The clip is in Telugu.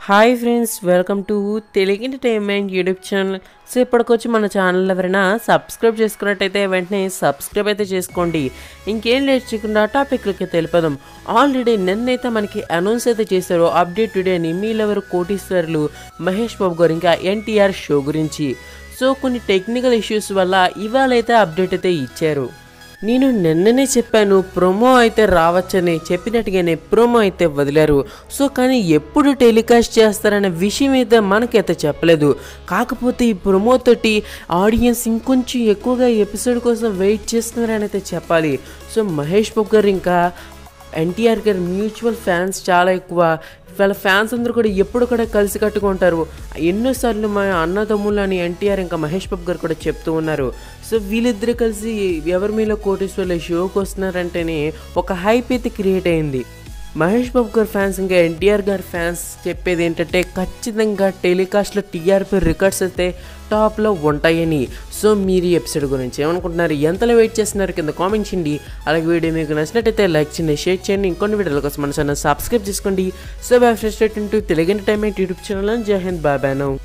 hi friends welcome to Telugu entertainment YouTube channel so ఇప్పటికొచ్చి మన ఛానల్ ఎవరైనా సబ్స్క్రైబ్ చేసుకున్నట్టయితే వెంటనే సబ్స్క్రైబ్ అయితే చేసుకోండి ఇంకేం లేట్ చేయకుండా టాపిక్లకి తెలిపదాం ఆల్రెడీ నిన్నైతే మనకి అనౌన్స్ అయితే చేశారు అప్డేట్ టుడే అని మీలెవరు కోటీశ్వరులు మహేష్ బాబు గారు ఇంకా ఎన్టీఆర్ షో గురించి సో కొన్ని టెక్నికల్ ఇష్యూస్ వల్ల ఇవాళ అయితే అప్డేట్ అయితే ఇచ్చారు నేను నిన్ననే చెప్పాను ప్రోమో అయితే రావచ్చని చెప్పినట్టుగానే ప్రోమో అయితే వదిలారు సో కానీ ఎప్పుడు టెలికాస్ట్ చేస్తారనే విషయం అయితే మనకైతే చెప్పలేదు కాకపోతే ఈ ప్రోమో తోటి ఆడియన్స్ ఇంకొంచెం ఎక్కువగా ఎపిసోడ్ కోసం వెయిట్ చేస్తున్నారని అయితే చెప్పాలి సో మహేష్ బాబు గారు ఇంకా ఎన్టీఆర్ గారి మ్యూచువల్ ఫ్యాన్స్ చాలా ఎక్కువ వాళ్ళ ఫ్యాన్స్ అందరూ కూడా ఎప్పుడు కూడా కలిసి కట్టుకుంటారు ఎన్నోసార్లు మా అన్నదమ్ములు అని ఎన్టీఆర్ ఇంకా మహేష్ బాబు గారు కూడా చెప్తూ ఉన్నారు సో వీళ్ళిద్దరు కలిసి ఎవరి మీలో కోటేశ్వర్ల షోకి వస్తున్నారంటేనే ఒక హైప్ అయితే క్రియేట్ అయింది మహేష్ బాబు గారి ఫ్యాన్స్ ఇంకా ఎన్టీఆర్ గారి ఫ్యాన్స్ చెప్పేది ఏంటంటే ఖచ్చితంగా టెలికాస్ట్లో టీఆర్పీ రికార్డ్స్ అయితే టాప్లో ఉంటాయని సో మీరు ఈ ఎపిసోడ్ గురించి ఏమనుకుంటున్నారు ఎంతలో వెయిట్ చేస్తున్నారు కింద కామెంట్ చేయండి అలాగే వీడియో మీకు నచ్చినట్టయితే లైక్ చేయండి షేర్ చేయండి ఇంకొన్ని వీడియోల కోసం మన ఛానల్ సబ్స్క్రైబ్ చేసుకోండి సో బై ఫ్రెస్ట్ తెలుగు ఎంటర్టైన్మెంట్ యూట్యూబ్ ఛానల్ జై హింద్ బాబాను